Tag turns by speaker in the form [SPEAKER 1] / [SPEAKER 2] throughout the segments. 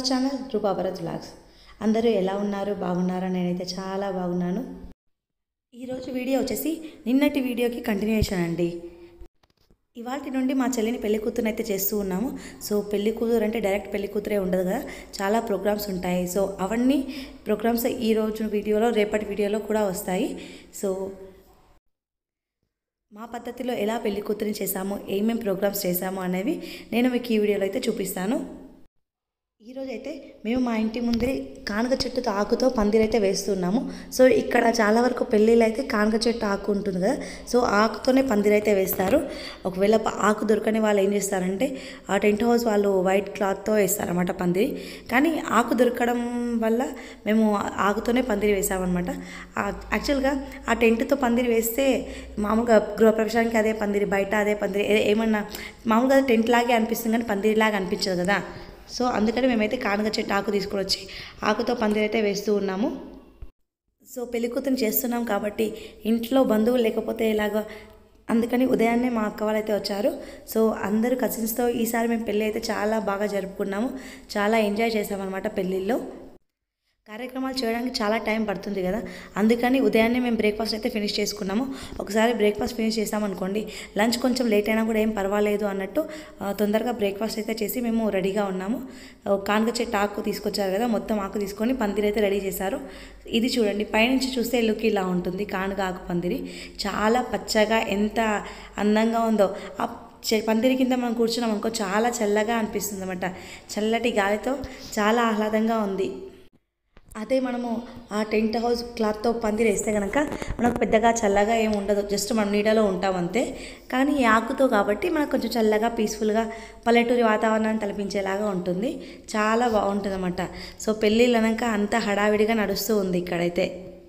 [SPEAKER 1] Hour channel Rupa Bharat vlogs అందరూ ఎలా ఉన్నారు బాగున్నారా నేనైతే చాలా బాగున్నాను ఈరోజు వీడియో వచ్చేసి నిన్నటి వీడియోకి కంటిన్యూషన్ అండి ఇవాళ నుండి మా చెల్లిని పెళ్లి కూతురు అయితే చేస్తూ ఉన్నాము సో పెళ్లి కూతురు అంటే డైరెక్ట్ పెళ్లి కూతురే ఉండదు కదా చాలా ప్రోగ్రామ్స్ ఉంటాయి సో అవన్నీ ప్రోగ్రామ్స్ ఈ రోజు వీడియోలో రేపటి వీడియోలో కూడా వస్తాయి సో మా పద్ధతిలో ఎలా పెళ్లి కూతురిని చేశాము ఏమేం ప్రోగ్రామ్స్ చేశాము అనేవి నేను మీకు ఈ వీడియోలో అయితే చూపిస్తాను ఈరోజు అయితే మేము మా ఇంటి ముందే కానుక చెట్టుతో ఆకుతో పందిరైతే వేస్తున్నాము సో ఇక్కడ చాలా వరకు పెళ్ళిళ్ళు అయితే కానుక చెట్టు ఆకు ఉంటుంది కదా సో ఆకుతోనే పందిరైతే వేస్తారు ఒకవేళ ప- ఆకు దొరకని వాళ్ళు ఏం చేస్తారంటే ఆ టెంట్ హౌస్ వాళ్ళు వైట్ క్లాత్తో వేస్తారన్నమాట పందిరి కానీ ఆకు దొరకడం వల్ల మేము ఆకుతోనే పందిరి వేసామన్నమాట యాక్చువల్గా ఆ టెంట్తో పందిరి వేస్తే మామూలుగా గృహప్రవేశానికి అదే పందిరి బయట అదే పందిరి ఏ- ఏమన్నా మామూలుగా టెంట్ లాగే అనిపిస్తుంది కానీ పందిరి లాగా అనిపించదు కదా సో అందుకని మేమైతే కానుక చెట్టు ఆకు తీసుకొని వచ్చి ఆకుతో పందిరి అయితే వేస్తూ ఉన్నాము సో పెళ్లి కూతురు చేస్తున్నాం కాబట్టి ఇంట్లో బంధువులు లేకపోతే ఇలాగ అందుకని ఉదయాన్నే మా అక్క వాళ్ళు అయితే వచ్చారు సో అందరూ కజిన్స్తో ఈసారి మేము పెళ్ళి అయితే చాలా బాగా జరుపుకున్నాము చాలా ఎంజాయ్ చేసామన్నమాట పెళ్ళిళ్ళలో కార్యక్రమాలు చేయడానికి చాలా టైం పడుతుంది కదా అందుకని ఉదయాన్నే మేము బ్రేక్ఫాస్ట్ అయితే ఫినిష్ చేసుకున్నాము ఒకసారి బ్రేక్ఫాస్ట్ ఫినిష్ చేసామనుకోండి లంచ్ కొంచెం లేట్ అయినా కూడా ఏం పర్వాలేదు అన్నట్టు ఆ, తొందరగా బ్రేక్ఫాస్ట్ అయితే చేసి మేము రెడీగా ఉన్నాము ఆ, కానుక చెట్టు ఆకు తీసుకొచ్చారు కదా మొత్తం ఆకు తీసుకొని పందిరి అయితే రెడీ చేశారు ఇది చూడండి పైనుంచి చూస్తే లుక్ ఇలా ఉంటుంది కానుక ఆకు పందిరి చాలా పచ్చగా ఎంత అందంగా ఉందో ఆ చె- పందిరి కింద మనం కూర్చున్నాం అనుకో చాలా చల్లగా అనిపిస్తుంది అనమాట చల్లటి గాలితో చాలా ఆహ్లాదంగా ఉంది అదే మనము ఆ టెంట్ హౌస్ క్లాత్తో పందిరి వేస్తే కనుక మనకు పెద్దగా చల్లగా ఏమి ఉండదు జస్ట్ మనం నీడలో ఉంటాం అంతే కానీ ఈ ఆకుతో కాబట్టి మనకు కొంచెం చల్లగా పీస్ఫుల్గా పల్లెటూరి వాతావరణాన్ని తలపించేలాగా ఉంటుంది చాలా బాగుంటుంది అన్నమాట సో పెళ్ళిళ్ళు అనక అంత హడావిడిగా నడుస్తూ ఉంది ఇక్కడైతే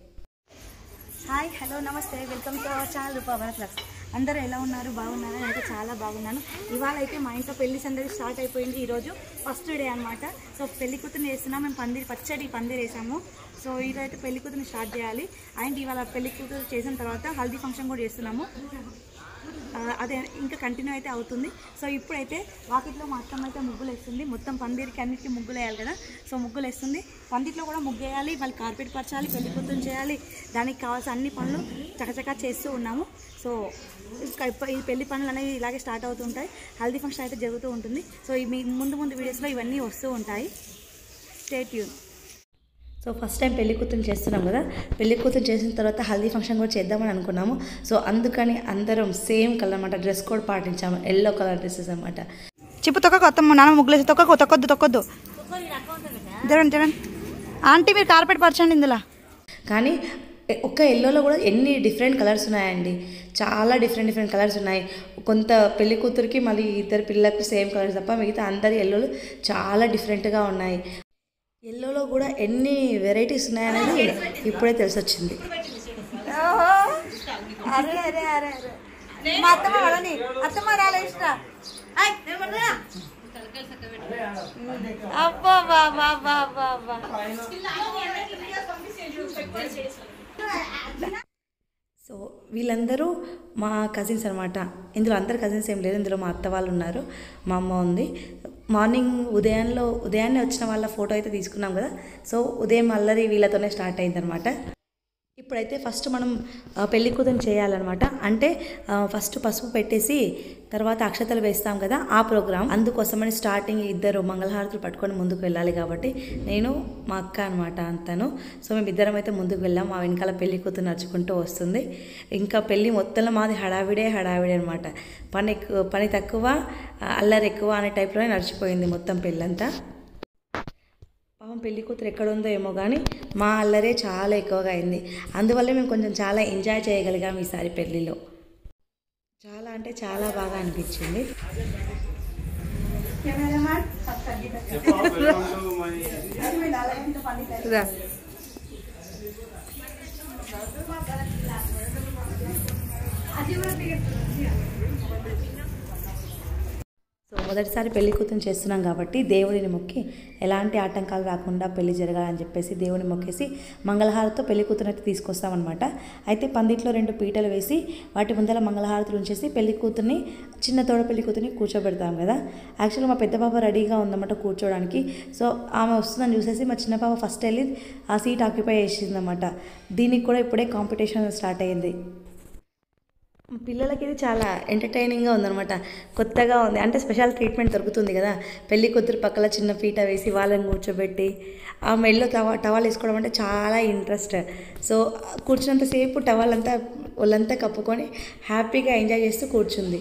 [SPEAKER 1] హాయ్ హలో నమస్తే welcome to our channel Rupa Bharat లక్స్ అందరూ ఎలా ఉన్నారు బాగున్నారా నేనైతే చాలా బాగున్నాను ఇవాళ అయితే మా ఇంట్లో పెళ్లి సందడి స్టార్ట్ అయిపోయింది ఈరోజు ఫస్ట్ డే అనమాట సో పెళ్లి కూతురుని వేస్తున్నాం మేము పందిరి పచ్చడి పందిరి వేసాము సో ఈరోజు అయితే పెళ్లి కూతురుని స్టార్ట్ చేయాలి అండ్ ఇవాళ పెళ్లి కూతురు చేసిన తర్వాత హల్దీ ఫంక్షన్ కూడా చేస్తున్నాము ఆ, అదే ఇంకా కంటిన్యూ అయితే అవుతుంది సో ఇప్పుడైతే వాకిట్లో మా అత్తమ్మ అయితే ముగ్గులు వేస్తుంది మొత్తం పందిరికి అన్నిటికీ ముగ్గులు వేయాలి కదా సో ముగ్గులు వేస్తుంది పందిట్లో కూడా ముగ్గు వేయాలి మళ్ళీ కార్పెట్ పరచాలి పెళ్లి కూతురు చేయాలి దానికి కావాల్సిన అన్ని పనులు చకచకా చేస్తూ ఉన్నాము సో ఇంకా ఇప్ప- ఈ పెళ్లి పనులు అనేవి ఇలాగే స్టార్ట్ అవుతుంటాయి హల్దీ ఫంక్షన్ అయితే జరుగుతూ ఉంటుంది సో ఈ మీ ముందు ముందు వీడియోస్లో ఇవన్నీ వస్తూ ఉంటాయి స్టేట్ యూన్ సో ఫస్ట్ టైం పెళ్లి కూతురు చేస్తున్నాం కదా పెళ్లి కూతురు చేసిన తర్వాత హల్దీ ఫంక్షన్ కూడా చేద్దామని అనుకున్నాము సో అందుకని అందరం సేమ్ కలర్ అనమాట డ్రెస్ కోడ్ పాటించాము ఎల్లో కలర్ డ్రెస్సెస్ అనమాట
[SPEAKER 2] చెప్పు తొక్కకు అత్తమ్మ నాన్న ముగ్గులేసి తొక్కకు తొక్కొద్దు తొక్కొద్దు జరగండి జరగండి ఆంటీ మీరు కార్పెట్ పరచండి ఇందులో
[SPEAKER 1] కానీ ఎ- ఒక్క ఎల్లోలో కూడా ఎన్ని డిఫరెంట్ కలర్స్ ఉన్నాయండి చాలా డిఫరెంట్ డిఫరెంట్ కలర్స్ ఉన్నాయి కొంత పెళ్లి కూతురికి మళ్ళీ ఇద్దరు పిల్లలకు సేమ్ కలర్స్ తప్ప మిగతా అందరి ఎల్లోలు చాలా డిఫరెంట్గా ఉన్నాయి ఎల్లోలో కూడా ఎన్ని వెరైటీస్ ఉన్నాయనేది ఇప్పుడే తెలిసొచ్చింది
[SPEAKER 2] అరే అరే అరే అరే మా అత్తమ్మ వాళ్ళని అత్తమ్మ రాలేసిరా అబ్బా బాబా బాబా బాబా
[SPEAKER 1] సో వీళ్ళందరూ మా కజిన్స్ అనమాట ఇందులో అందరు కజిన్స్ ఏం లేదు ఇందులో మా అత్త వాళ్ళు ఉన్నారు మా అమ్మ ఉంది మార్నింగ్ ఉదయంలో ఉదయాన్నే వచ్చిన వాళ్ళ ఫోటో అయితే తీసుకున్నాం కదా సో ఉదయం అల్లరి వీళ్ళతోనే స్టార్ట్ అయిందనమాట ఇప్పుడైతే ఫస్ట్ మనం ఆ, పెళ్లి కూతురు చేయాలన్నమాట అంటే ఆ, ఫస్ట్ పసుపు పెట్టేసి తర్వాత అక్షతలు వేస్తాం కదా ఆ ప్రోగ్రామ్ అందుకోసమని స్టార్టింగ్ ఇద్దరు మంగళహారతులు పట్టుకొని ముందుకు వెళ్ళాలి కాబట్టి నేను మా అక్క అనమాట అంతాను సో మేము ఇద్దరం అయితే ముందుకు వెళ్ళాం మా వెనకాల పెళ్లి కూతురు నడుచుకుంటూ వస్తుంది ఇంకా పెళ్ళి మొత్తంలో మాది హడావిడే హడావిడే అనమాట పని ఎక్కువ పని తక్కువ ఆ, అల్లరి ఎక్కువ అనే టైప్లోనే నడిచిపోయింది మొత్తం పెళ్ళంతా పాపం పెళ్లి కూతురు ఎక్కడ ఉందో ఏమో కానీ మా అల్లరే చాలా ఎక్కువగా అయింది అందువల్ల మేము కొంచెం చాలా ఎంజాయ్ చేయగలిగాం ఈసారి పెళ్ళిలో చాలా అంటే చాలా బాగా అనిపించింది
[SPEAKER 2] రా.
[SPEAKER 1] సో మొదటిసారి పెళ్లి కూతురు చేస్తున్నాం కాబట్టి దేవుడిని మొక్కి ఎలాంటి ఆటంకాలు రాకుండా పెళ్లి జరగాలని చెప్పేసి దేవుని మొక్కేసి మంగళహారతితో పెళ్లి కూతురు అయితే తీసుకొస్తామన్నమాట అయితే పందిట్లో రెండు పీటలు వేసి వాటి ముందర మంగళహారతులు ఉంచేసి పెళ్లి కూతుర్ని చిన్న తోడ పెళ్లి కూతుర్ని కూర్చోబెడతాం కదా యాక్చువల్గా మా పెద్ద పాప రెడీగా ఉందన్నమాట కూర్చోడానికి సో ఆమె వస్తుందని చూసేసి మా చిన్న పాప ఫస్ట్ వెళ్ళి ఆ సీట్ ఆక్యుపై చేసిందన్నమాట దీనికి కూడా ఇప్పుడే కాంపిటీషన్ స్టార్ట్ అయ్యింది పిల్లలకి ఇది చాలా ఎంటర్టైనింగ్గా ఉందన్నమాట కొత్తగా ఉంది అంటే స్పెషల్ ట్రీట్మెంట్ దొరుకుతుంది కదా పెళ్లి కూతురు పక్కల చిన్న పీట వేసి వాళ్ళని కూర్చోబెట్టి ఆ మెల్లో టవా టవాల్ వేసుకోవడం అంటే చాలా ఇంట్రెస్ట్ సో కూర్చున్నంతసేపు టవల్ అంతా ఒళ్ళంతా కప్పుకొని హ్యాపీగా ఎంజాయ్ చేస్తూ కూర్చుంది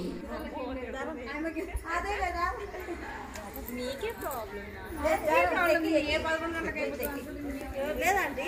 [SPEAKER 2] లేదండి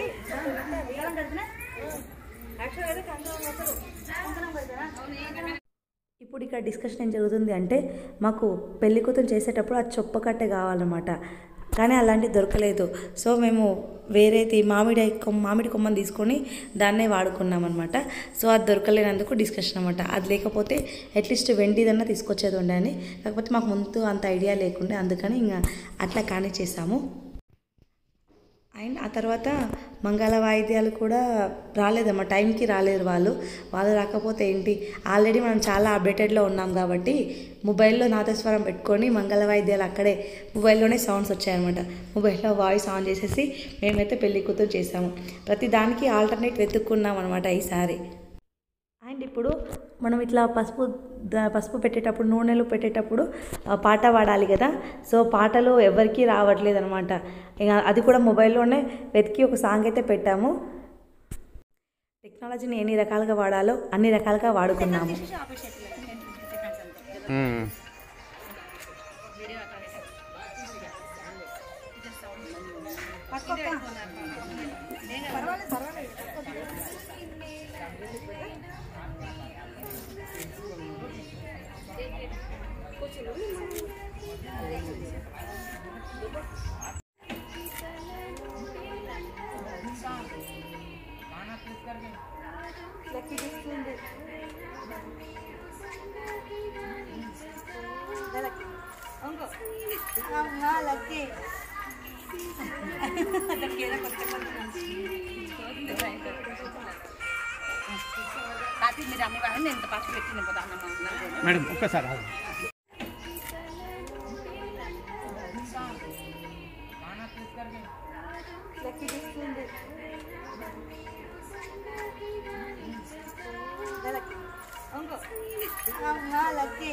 [SPEAKER 1] ఇప్పుడు ఇక్కడ డిస్కషన్ ఏం జరుగుతుంది అంటే మాకు పెళ్లి కూతురు చేసేటప్పుడు అది చొప్పకట్టే కావాలన్నమాట కానీ అలాంటివి దొరకలేదు సో మేము వేరేది మామిడి కొమ్మ మామిడి కొమ్మని తీసుకొని దాన్నే వాడుకున్నాం అనమాట సో అది దొరకలేనందుకు డిస్కషన్ అనమాట అది లేకపోతే అట్లీస్ట్ వెండిదన్నా తీసుకొచ్చేది ఉండే అని కాకపోతే మాకు ముందు అంత ఐడియా లేకుండే అందుకని ఇంకా అట్లా కానీ చేసాము అండ్ ఆ తర్వాత మంగళ వాయిద్యాలు కూడా రాలేదమ్మా టైంకి రాలేరు వాళ్ళు వాళ్ళు రాకపోతే ఏంటి ఆల్రెడీ మనం చాలా అప్డేటెడ్లో ఉన్నాం కాబట్టి మొబైల్లో నాదస్వరం పెట్టుకొని మంగళ వాయిద్యాలు అక్కడే మొబైల్లోనే సౌండ్స్ వచ్చాయన్నమాట మొబైల్లో వాయిస్ ఆన్ చేసేసి మేమైతే పెళ్లి కూతురు చేసాము ప్రతి దానికి ఆల్టర్నేట్ వెతుక్కున్నాం అనమాట ఈసారి అండ్ ఇప్పుడు మనం ఇట్లా పసుపు ద- పసుపు పెట్టేటప్పుడు నూనెలు పెట్టేటప్పుడు ఆ, పాట పాడాలి కదా సో పాటలు ఎవరికీ రావట్లేదు అనమాట ఇక అది కూడా మొబైల్లోనే వెతికి ఒక సాంగ్ అయితే పెట్టాము టెక్నాలజీని ఎన్ని రకాలుగా వాడాలో అన్ని రకాలుగా వాడుకున్నాము
[SPEAKER 2] అమ్మా లక్కీ
[SPEAKER 3] మేడం ఒక్కసారి ఆగు.
[SPEAKER 2] అమ్మా లక్కీ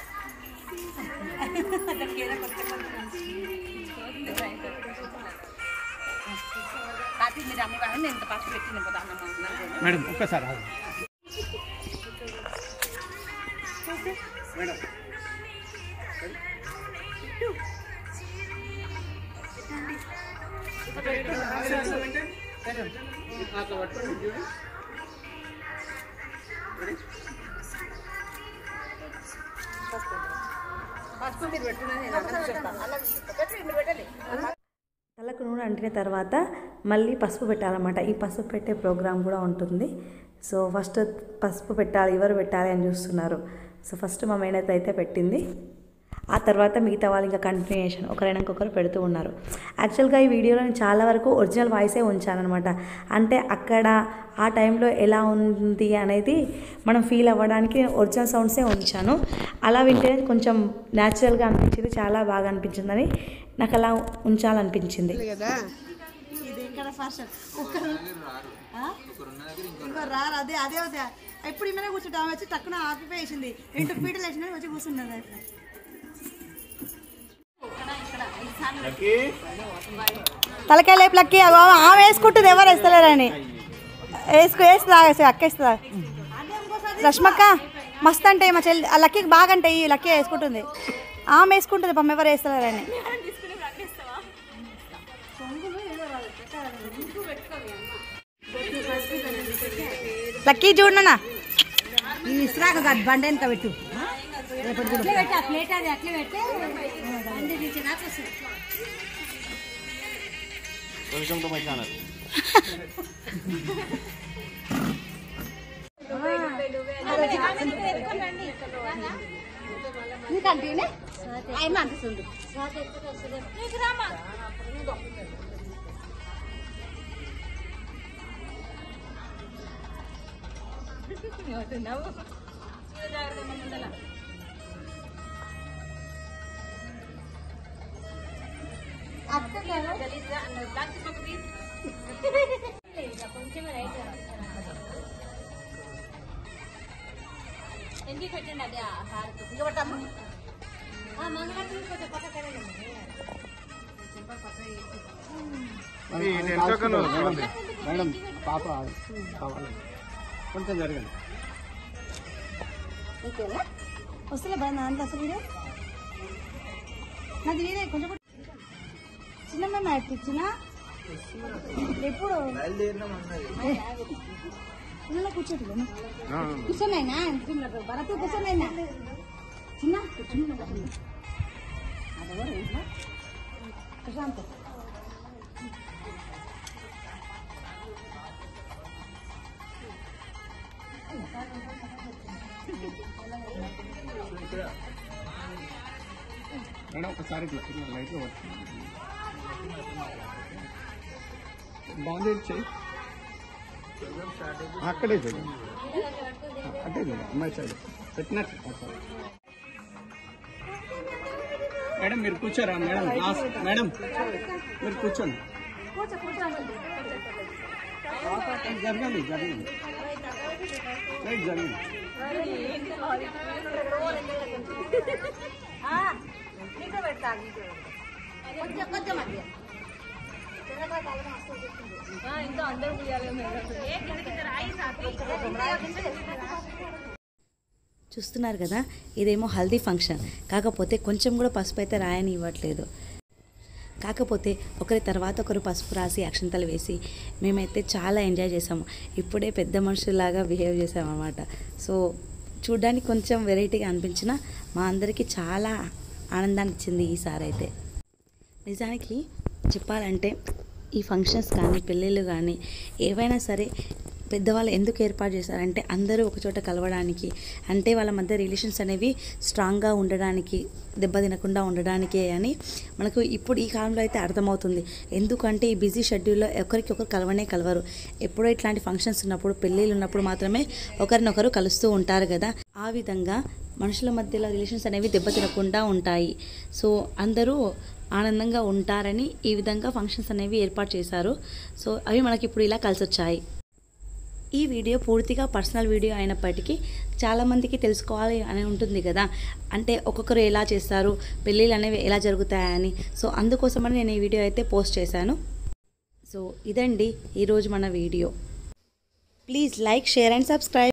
[SPEAKER 3] మేడం ఒక్కసారి ఆగు. మేడం
[SPEAKER 1] తలకు నూనె అంటిన తర్వాత మళ్ళీ పసుపు పెట్టాలన్నమాట ఈ పసుపు పెట్టే ప్రోగ్రామ్ కూడా ఉంటుంది సో ఫస్ట్ పసుపు పెట్టాలి ఎవరు పెట్టాలి అని చూస్తున్నారు సో ఫస్ట్ మా మేనత్ అయితే పెట్టింది ఆ తర్వాత మిగతా వాళ్ళు ఇంకా కంటిన్యూషన్ ఒకరైనాకొకరు పెడుతూ ఉన్నారు యాక్చువల్గా ఈ వీడియోలో నేను చాలా వరకు ఒరిజినల్ వాయిసే ఉంచానమాట అంటే అక్కడ ఆ టైంలో ఎలా ఉంది అనేది మనం ఫీల్ అవ్వడానికి ఒరిజినల్ సౌండ్సే ఉంచాను అలా వింటే కొంచెం న్యాచురల్గా అనిపించింది చాలా బాగా అనిపించిందని నాకు అలా ఉంచాలనిపించింది
[SPEAKER 2] ఇది ఇక్కడ ఫస్ట్ ఒక్కరు ఆ? ఇంకో రారు అదే అదే అదే ఎప్పుడు ఇమ్మనే కూర్చుంటే ఆమె వచ్చి టక్కున ఆపిపోయి వేసింది రెండు పీటలు వేసిన వచ్చి కూర్చున్నది అట్లా తలకాయ లేపు లక్కి అగో ఆమె వేసుకుంటుంది ఎవరు వేస్తలేరని వేసుకు వేస్తుందా అక్క వేస్తుందా రష్మక్క మస్త్ అంటే మా చెల్లి ఆ లక్కీకి బాగా అంటే ఈ లక్కీ వేసుకుంటుంది ఆమె వేసుకుంటుంది పాపం ఎవరు వేస్తలేరని లక్కీ చూడనా ఈ ఇసురాక కాదు బండి వెనక పెట్టు
[SPEAKER 3] వెల్కమ్ టు మై ఛానల్
[SPEAKER 2] నీకు అంటేనే ఆయన అనిపిస్తుంది
[SPEAKER 3] మేడం పాప కావాలి కొంచెం జరగండి
[SPEAKER 2] వస్తలే బాగా దాంట్లో అసలు వీడియో నాది వీడియో కొంచెం కూడా- చిన్న మేము ఎత్తిచ్చిన ఎప్పుడు ఇందులో కూర్చోట్లేదు కూర్చోనైనా భరత్ కూర్చోనైనా చిన్న కూర్చుని అదెవరు ఇంట్లో ప్రశాంత్
[SPEAKER 3] మేడం ఒకసారి ఇట్లా ఇట్లా లైట్లో పట్టుకోండి బాగుంది చెయ్యి అక్కడే చేయండి అదే మేడం అమ్మాయి సైడ్ పెట్టినట్టు ఒకసారి. మేడం మీరు కూర్చోరా మేడం లాస్ట్ మేడం మీరు కూర్చోండి జరగండి జరగండి రైట్ జరగండి
[SPEAKER 2] కొంచెం కొంచెం అది
[SPEAKER 1] చూస్తున్నారు కదా ఇదేమో హల్దీ ఫంక్షన్ కాకపోతే కొంచెం కూడా పసుపు అయితే రాయని ఇవ్వట్లేదు కాకపోతే ఒకరి తర్వాత ఒకరు పసుపు రాసి అక్షంతలు వేసి మేమైతే చాలా ఎంజాయ్ చేసాము ఇప్పుడే పెద్ద మనుషులాగా బిహేవ్ చేసామన్నమాట సో చూడ్డానికి కొంచెం వెరైటీగా అనిపించిన మా అందరికీ చాలా ఆనందాన్ని ఇచ్చింది ఈసారి అయితే నిజానికి చెప్పాలంటే ఈ ఫంక్షన్స్ కానీ పెళ్ళిళ్ళు కానీ ఏవైనా సరే పెద్దవాళ్ళు ఎందుకు ఏర్పాటు చేశారంటే అందరూ ఒకచోట కలవడానికి అంటే వాళ్ళ మధ్య రిలేషన్స్ అనేవి స్ట్రాంగ్గా ఉండడానికి దెబ్బతినకుండా ఉండడానికే అని మనకు ఇప్పుడు ఈ కాలంలో అయితే అర్థమవుతుంది ఎందుకంటే ఈ బిజీ షెడ్యూల్లో ఒకరికొకరు కలవనే కలవరు ఎప్పుడో ఇట్లాంటి ఫంక్షన్స్ ఉన్నప్పుడు పెళ్ళిళ్ళు ఉన్నప్పుడు మాత్రమే ఒకరినొకరు కలుస్తూ ఉంటారు కదా ఆ విధంగా మనుషుల మధ్యలో రిలేషన్స్ అనేవి దెబ్బతినకుండా ఉంటాయి సో అందరూ ఆనందంగా ఉంటారని ఈ విధంగా ఫంక్షన్స్ అనేవి ఏర్పాటు చేశారు సో అవి మనకి ఇప్పుడు ఇలా కలిసి వచ్చాయి ఈ వీడియో పూర్తిగా పర్సనల్ వీడియో అయినప్పటికీ చాలామందికి తెలుసుకోవాలి అని ఉంటుంది కదా అంటే ఒక్కొక్కరు ఎలా చేస్తారు పెళ్ళిళ్ళు అనేవి ఎలా జరుగుతాయని సో అందుకోసమని నేను ఈ వీడియో అయితే పోస్ట్ చేశాను సో ఇదండి ఈరోజు మన video please like share and subscribe